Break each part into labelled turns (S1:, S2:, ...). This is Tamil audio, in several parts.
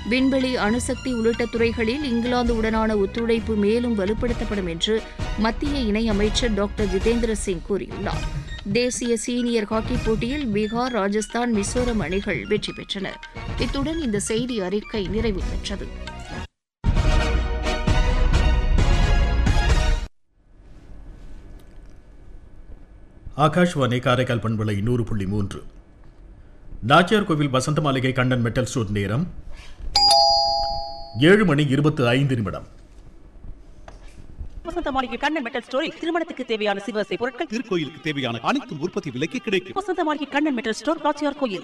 S1: விண்வெளி அணுசக்தி உள்ளிட்ட துறைகளில் இங்கிலாந்துடனான ஒத்துழைப்பு மேலும் வலுப்படுத்தப்படும் என்று மத்திய இணையமைச்சர் டாக்டர் ஜிதேந்திர சிங் கூறியுள்ளார் தேசிய சீனியர் ஹாக்கி போட்டியில் பீகார் ராஜஸ்தான் மிசோரம் அணிகள் வெற்றி பெற்றன இத்துடன் இந்த செய்தி அறிக்கை நிறைவு பெற்றது
S2: ஆகாஷ்வாணி காரைக்கால் பண்பலை நூறு புள்ளி மூன்று நாச்சியார் கோவில் வசந்த மாளிகை கண்ணன் மெட்டல் ஸ்டோர் நேரம் ஏழு மணி இருபத்து ஐந்து நிமிடம்
S3: வசந்த மாளிகை கண்ணன் மெட்டல் ஸ்டோரில் திருமணத்துக்கு தேவையான சிவசை பொருட்கள்
S4: திருக்கோயிலுக்கு தேவையான அனைத்து உற்பத்தி விலைக்கு கிடைக்கும்
S3: வசந்த மாளிகை கண்ணன் மெட்டல் ஸ்டோர் காட்சியார் கோயில்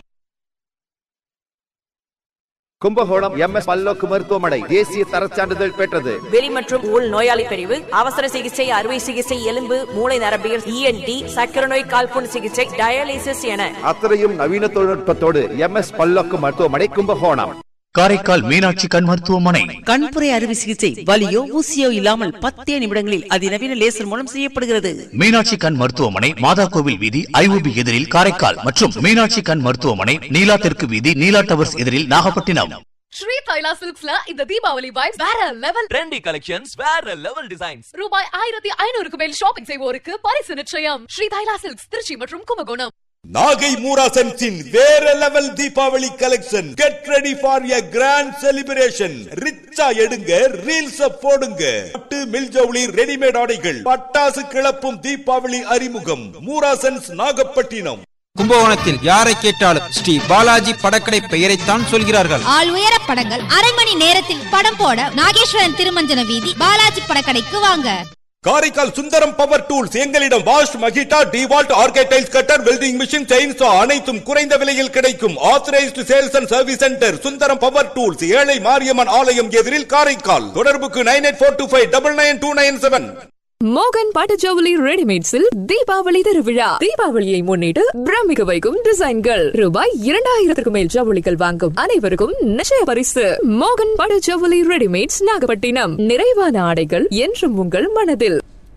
S5: கும்பகோணம் எம் எஸ் பல்லோக்கு மருத்துவமனை தேசிய தரச்சான்றிதழ் பெற்றது
S6: வெளி மற்றும் உள் நோயாளி பிரிவு அவசர சிகிச்சை அறுவை சிகிச்சை எலும்பு மூளை நரம்பியல் இஎன்டி சக்கர நோய் கால்புண் சிகிச்சை டயாலிசிஸ் என
S5: அத்தனையும் நவீன தொழில்நுட்பத்தோடு எம் எஸ் பல்லோக்கு மருத்துவமனை கும்பகோணம்
S7: காரைக்கால் மீனாட்சி கண் மருத்துவமனை
S3: கண்புரை அறுவை சிகிச்சை வலியோ ஊசியோ இல்லாமல் பத்தே நிமிடங்களில் அதிநவீன லேசர் மூலம் செய்யப்படுகிறது
S7: மீனாட்சி கண் மருத்துவமனை மாதா கோவில் வீதி ஐஓபி எதிரில் காரைக்கால் மற்றும் மீனாட்சி கண் மருத்துவமனை நீலா தெற்கு வீதி நீலா டவர்ஸ் எதிரில் நாகப்பட்டினம்
S8: ஸ்ரீ தைலா சில்க்ஸ்ல இந்த தீபாவளி வைப்ஸ் வேற லெவல்
S9: ட்ரெண்டி கலெக்ஷன்ஸ் வேற லெவல் டிசைன்ஸ்
S8: ரூபாய் ஆயிரத்தி ஐநூறுக்கு மேல் ஷாப்பிங் செய்வோருக்கு பரிசு நிச்சயம் ஸ்ரீ தைலா சில்க்ஸ் திருச்சி மற்றும் கும்பகோணம்
S4: நாகை மூரா சென்ஸின் வேற level Deepavali collection get ready for a grand celebration ரிச்சா எடுங்க ரீல்ஸ் போடுங்க பட்டு மில்ஜவுளி ரெடிமேட் ஆடைகள் பட்டாசு கிளப்பும் தீபாவளி அறிமுகம் மூரா சென்ஸ் நாகப்பட்டினம்
S10: கும்பகோணத்தில் யாரை கேட்டாலும் ஸ்ரீ பாலாஜி படக்கடை பெயரைத்தான் சொல்கிறார்கள்
S11: ஆள் உயர படங்கள் அரை மணி நேரத்தில் படம் போட நாகேஸ்வரன் திருமஞ்சன வீதி பாலாஜி படக்கடைக்கு வாங்க
S4: காரைக்கால் சுந்தரம் பவர் டூல்ஸ் எங்களிடம் வாஷ் மகிட்டா டிவால்ட் ஆர்கேடைல்ஸ் கட்டர் வெல்டிங் மிஷின் செயின்சா அனைத்தும் குறைந்த விலையில் கிடைக்கும் authorised sales and service centre Sundaram power tools Ezhai Mariamman ஆலயம் எதிரில் காரைக்கால் தொடர்புக்கு nine eight four two five double nine two nine seven
S8: மோகன் பட்டு ஜவுளி ரெடிமேட்ஸில் தீபாவளி திருவிழா தீபாவளியை முன்னிட்டு பிரமிக்க வைக்கும் டிசைன்கள் ரூபாய் இரண்டாயிரத்திற்கு மேல் ஜவுளிகள் வாங்கும் அனைவருக்கும் நிச்சய பரிசு மோகன் பட்டு ஜவுளி ரெடிமேட்ஸ் நாகப்பட்டினம் நிறைவான ஆடைகள் என்றும் உங்கள் மனதில்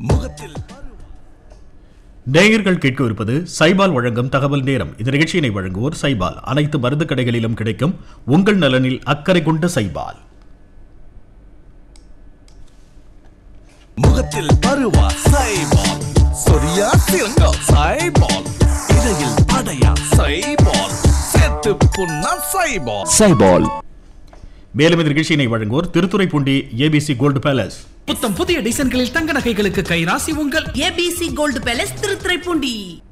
S2: நேயர்கள் கேட்கவிருப்பது சைபால் வழங்கும் தகவல் நேரம் இந்த நிகழ்ச்சியினை வழங்குவோர் சைபால் அனைத்து மருந்து கடைகளிலும் கிடைக்கும் உங்கள் நலனில் அக்கறை கொண்ட சைபால்
S4: முகத்தில் பருவா சைபால் சொரியா சிறங்கா சைபால் இடையில் அடையா சைபால் சேர்த்து புண்ணா சைபால்
S7: சைபால்
S2: மேலும் இந்த நிகழ்ச்சியினை வழங்குவோர் திருத்துறைப்பூண்டி ஏபிசி கோல்டு பேலஸ்
S12: புத்தம் புதிய டிசைன்களில் தங்க நகைகளுக்கு கைராசி உங்கள்
S3: ABC gold palace Thiruthuraipoondi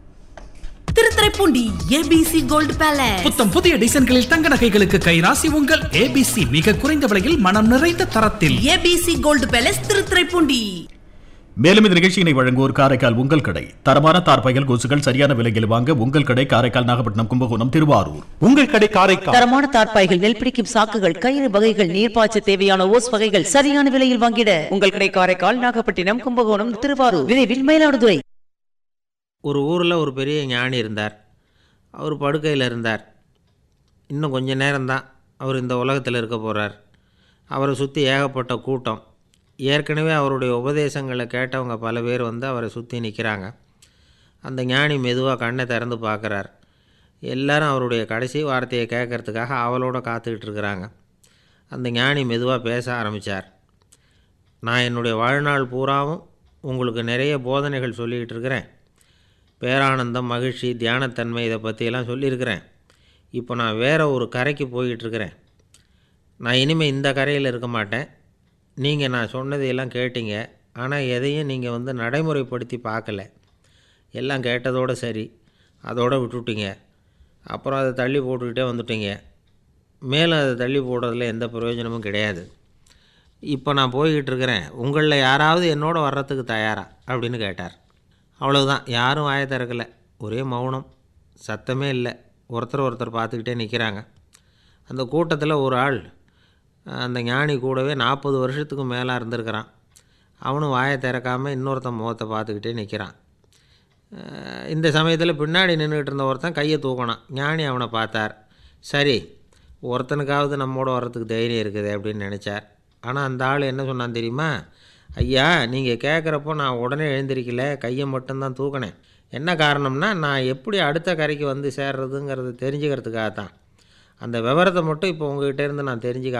S3: Thiruthuraipoondi ABC gold palace
S12: புத்தம் புதிய டிசைன்களில் தங்க நகைகளுக்கு கைராசி உங்கள் ஏபிசி மிக குறைந்த விலையில் மனம் நிறைந்த தரத்தில்
S3: ஏபிசி கோல்டு பேலஸ் திருத்துறைப்பூண்டி
S2: மேலும் இந்த நிகழ்ச்சியினை வழங்குவோர் காரைக்கால் உங்கள் கடை தரமான தார்பாய்கள் கொசுகள் சரியான விலையில் வாங்க உங்கள் கடை காரைக்கால் நாகப்பட்டினம் கும்பகோணம் திருவாரூர்
S4: உங்கள் கடை காரைக்கால்
S3: தரமான தார்ப்பாய்கள் நெல் பிடிக்கும் சாக்குகள் கயிறு வகைகள் நீர்ப்பாய்ச்ச தேவையான ஓஸ் வகைகள் சரியான விலையில் வாங்கிட உங்கள் கடை காரைக்கால் நாகப்பட்டினம் கும்பகோணம் திருவாரூர் விரைவில் மயிலாடுதுறை
S13: ஒரு ஊரில் ஒரு பெரிய ஞானி இருந்தார் அவர் படுக்கையில் இருந்தார் இன்னும் கொஞ்ச நேரம்தான் அவர் இந்த உலகத்தில் இருக்க போகிறார் அவரை சுற்றி ஏகப்பட்ட கூட்டம் ஏற்கனவே அவருடைய உபதேசங்களை கேட்டவங்க பல பேர் வந்து அவரை சுற்றி நிற்கிறாங்க அந்த ஞானி மெதுவாக கண்ணை திறந்து பார்க்குறார் எல்லாரும் அவருடைய கடைசி வார்த்தையை கேட்கறதுக்காக அவளோட காத்துக்கிட்டு இருக்கிறாங்க அந்த ஞானி மெதுவாக பேச ஆரம்பித்தார் நான் என்னுடைய வாழ்நாள் பூராவும் உங்களுக்கு நிறைய போதனைகள் சொல்லிக்கிட்டு இருக்கிறேன் பேரானந்தம் மகிழ்ச்சி தியானத்தன்மை இதை பற்றியெல்லாம் சொல்லியிருக்கிறேன் இப்போ நான் வேறு ஒரு கரைக்கு போய்கிட்டு இருக்கிறேன் நான் இனிமேல் இந்த கரையில் இருக்க மாட்டேன் நீங்கள் நான் சொன்னதையெல்லாம் கேட்டீங்க ஆனால் எதையும் நீங்கள் வந்து நடைமுறைப்படுத்தி பார்க்கல எல்லாம் கேட்டதோடு சரி அதோடு விட்டுட்டீங்க அப்புறம் அதை தள்ளி போட்டுக்கிட்டே வந்துட்டீங்க மேலும் அதை தள்ளி போடுறதுல எந்த பிரயோஜனமும் கிடையாது இப்போ நான் போய்கிட்டு இருக்கிறேன் உங்களில் யாராவது என்னோட வர்றதுக்கு தயாரா அப்படின்னு கேட்டார் அவ்வளவுதான் யாரும் வாயை திறக்கலை ஒரே மௌனம் சத்தமே இல்லை ஒருத்தர் ஒருத்தர் பார்த்துக்கிட்டே நிற்கிறாங்க அந்த கூட்டத்தில் ஒரு ஆள் அந்த ஞானி கூடவே நாற்பது வருஷத்துக்கு மேலே இருந்திருக்கிறான் அவனும் வாயை திறக்காமல் இன்னொருத்தன் முகத்தை பார்த்துக்கிட்டே நிற்கிறான் அஹ் இந்த சமயத்தில் பின்னாடி நின்றுக்கிட்டு இருந்த ஒருத்தன் கையை தூக்கினான் ஞானி அவனை பார்த்தார் சரி ஒருத்தனுக்காவது நம்மோட வர்றதுக்கு தைரியம் இருக்குது அப்படின்னு நினச்சார் ஆனால் அந்த ஆள் என்ன சொன்னான் தெரியுமா ஐயா நீங்கள் கேட்குறப்போ நான் உடனே எழுந்திருக்கல கையை மட்டும்தான் தூக்கினேன் என்ன காரணம்னா நான் எப்படி அடுத்த கரைக்கு வந்து சேர்றதுங்கிறது தெரிஞ்சுக்கிறதுக்காக தான் அந்த விவரத்தை மட்டும் இப்போ உங்ககிட்ட இருந்து நான் தெரிஞ்சுக்க